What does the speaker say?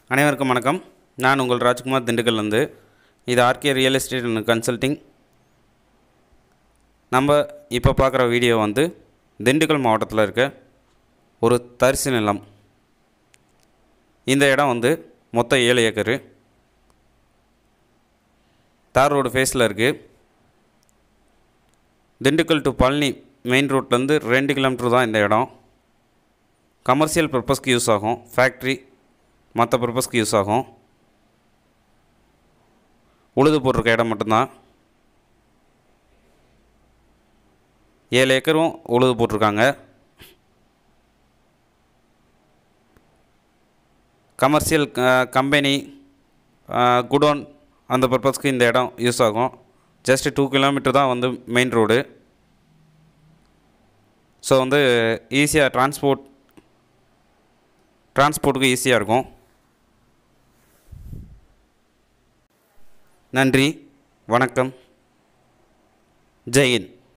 அனைவருக்கும் வணக்கம் நான் உங்கள் ராஜ்குமார் திண்டுக்கல்லேருந்து இது RK real estate and consulting நம்ம இப்போ பார்க்குற வீடியோ வந்து திண்டுக்கல் மாவட்டத்தில் இருக்க ஒரு தரிசு நிலம் இந்த இடம் வந்து மொத்தம் ஏழு ஏக்கரு தார் ரோடு ஃபேஸில் இருக்குது திண்டுக்கல் டு பழனி மெயின் ரோட்லேருந்து ரெண்டு கிலோமீட்டர் தான் இந்த இடம் கமர்ஷியல் பர்பஸ்க்கு யூஸ் ஆகும் ஃபேக்ட்ரி மற்ற பர்பஸ்க்கு யூஸ் ஆகும் உழுது போட்டிருக்க இடம் மட்டும்தான் ஏழு ஏக்கரும் உழுது போட்டிருக்காங்க கமர்ஷியல் கம்பெனி குடோன் அந்த பர்பஸ்க்கு இந்த இடம் யூஸ் ஆகும் ஜஸ்ட் டூ கிலோமீட்டர் தான் வந்து மெயின் ரோடு ஸோ வந்து ஈஸியாக டிரான்ஸ்போர்ட் டிரான்ஸ்போர்ட்டுக்கு ஈஸியாக இருக்கும் நன்றி வணக்கம் ஜெயின்